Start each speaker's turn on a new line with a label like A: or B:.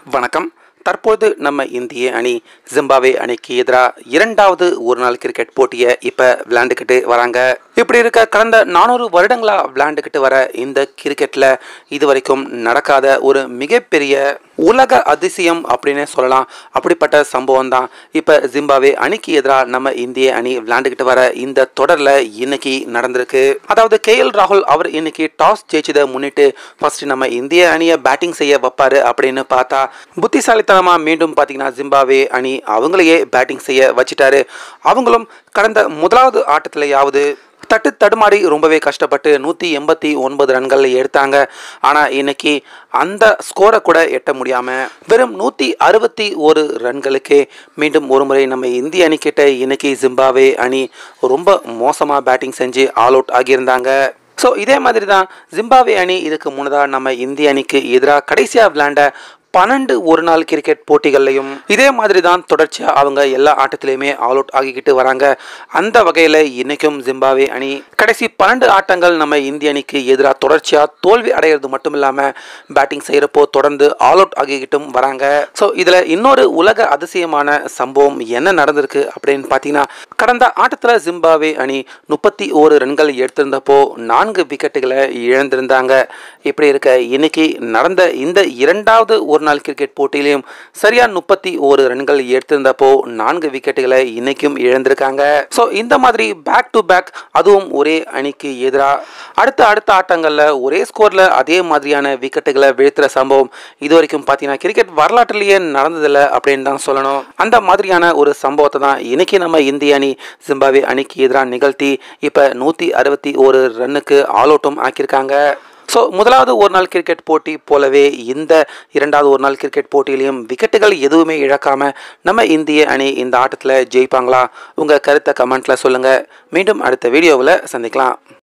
A: வணக்கம் தற்போது நம்ம இந்திய அணி ஜிம்பாவே அணிக்கு எதிராக இரண்டாவது ஒரு நாள் கிரிக்கெட் போட்டியை இப்போ விளையாண்டுக்கிட்டு வராங்க இப்படி இருக்க கடந்த நானூறு வருடங்களா விளையாண்டுக்கிட்டு வர இந்த கிரிக்கெட்டில் இதுவரைக்கும் நடக்காத ஒரு மிகப்பெரிய உலக அதிசயம் அப்படின்னு சொல்லலாம் அப்படிப்பட்ட சம்பவம் தான் இப்போ ஜிம்பாவே அணிக்கு எதிராக நம்ம இந்திய அணி விளையாண்டுக்கிட்டு வர இந்த தொடரில் இன்னைக்கு நடந்திருக்கு அதாவது கே எல் ராகுல் அவர் இன்னைக்கு டாஸ் ஜெயிச்சதை முன்னிட்டு ஃபர்ஸ்ட் நம்ம இந்திய அணியை பேட்டிங் செய்ய வைப்பாரு அப்படின்னு பார்த்தா புத்திசாலித்தனமா மீண்டும் பார்த்தீங்கன்னா ஜிம்பாவே அணி அவங்களையே பேட்டிங் செய்ய வச்சிட்டாரு அவங்களும் கடந்த முதலாவது ஆட்டத்திலேயாவது தட்டு தடுமாறி ரொம்பவே கஷ்டப்பட்டு நூற்றி எண்பத்தி ஒன்பது ரன்கள் எடுத்தாங்க ஆனால் இன்னைக்கு அந்த ஸ்கோரை கூட எட்ட முடியாமல் வெறும் நூற்றி அறுபத்தி ஒரு ரன்களுக்கே மீண்டும் ஒரு முறை நம்ம இந்திய அணிக்கிட்ட இன்னைக்கு ஜிம்பாவே அணி ரொம்ப மோசமாக பேட்டிங் செஞ்சு ஆல் அவுட் ஆகியிருந்தாங்க ஸோ இதே மாதிரி தான் ஜிம்பாவே அணி இதுக்கு முன்னதாக நம்ம இந்திய அணிக்கு எதிராக கடைசியாக விளையாண்ட பன்னெண்டு ஒரு நாள் கிரிக்கெட் போட்டிகள்லையும் இதே மாதிரி தான் தொடர்ச்சியாக அவங்க எல்லா ஆட்டத்திலையுமே ஆல் அவுட் ஆகிக்கிட்டு வராங்க அந்த வகையில் இன்னைக்கும் ஜிம்பாவே அணி கடைசி பன்னெண்டு ஆட்டங்கள் நம்ம இந்திய அணிக்கு எதிராக தொடர்ச்சியாக தோல்வி அடைகிறது மட்டும் இல்லாமல் பேட்டிங் செய்கிறப்போ தொடர்ந்து ஆல் அவுட் ஆகிக்கிட்டும் வராங்க ஸோ இதில் இன்னொரு உலக அதிசயமான சம்பவம் என்ன நடந்திருக்கு அப்படின்னு பார்த்தீங்கன்னா கடந்த ஆட்டத்தில் ஜிம்பாவே அணி முப்பத்தி ஓரு ரன்கள் எடுத்திருந்தப்போ நான்கு விக்கெட்டுகளை இழந்திருந்தாங்க இப்படி இருக்க இன்னைக்கு நடந்த இந்த இரண்டாவது ஒரு நாள் கிரிக்கெட் போட்டியிலையும் சரியா முப்பத்தி ஓரு ரன்கள் எடுத்திருந்தப்போ நான்கு விக்கெட்டுகளை இன்னைக்கும் இழந்திருக்காங்க ஸோ இந்த மாதிரி பேக் டு பேக் அதுவும் ஒரே அணிக்கு எதிராக அடுத்த அடுத்த ஆட்டங்களில் ஒரே ஸ்கோரில் அதே மாதிரியான விக்கெட்டுகளை வீழ்த்துற சம்பவம் இது வரைக்கும் பார்த்தீங்கன்னா கிரிக்கெட் வரலாற்றிலேயே நடந்ததில்லை அப்படின்னு தான் சொல்லணும் அந்த மாதிரியான ஒரு சம்பவத்தை தான் இன்னைக்கு நம்ம இந்திய அணி ஜிம்பாவே அணிக்கு எதிராக நிகழ்த்தி இப்போ நூற்றி அறுபத்தி ஒரு ரன்னுக்கு ஆல் அவுட்டும் ஆக்கியிருக்காங்க ஸோ முதலாவது ஒரு நாள் கிரிக்கெட் போட்டி போலவே இந்த இரண்டாவது ஒரு நாள் கிரிக்கெட் போட்டியிலையும் விக்கெட்டுகள் எதுவுமே இழக்காம நம்ம இந்திய அணி இந்த ஆட்டத்தில் ஜெயிப்பாங்களா உங்கள் கருத்தை கமெண்ட்டில் சொல்லுங்கள் மீண்டும் அடுத்த வீடியோவில் சந்திக்கலாம்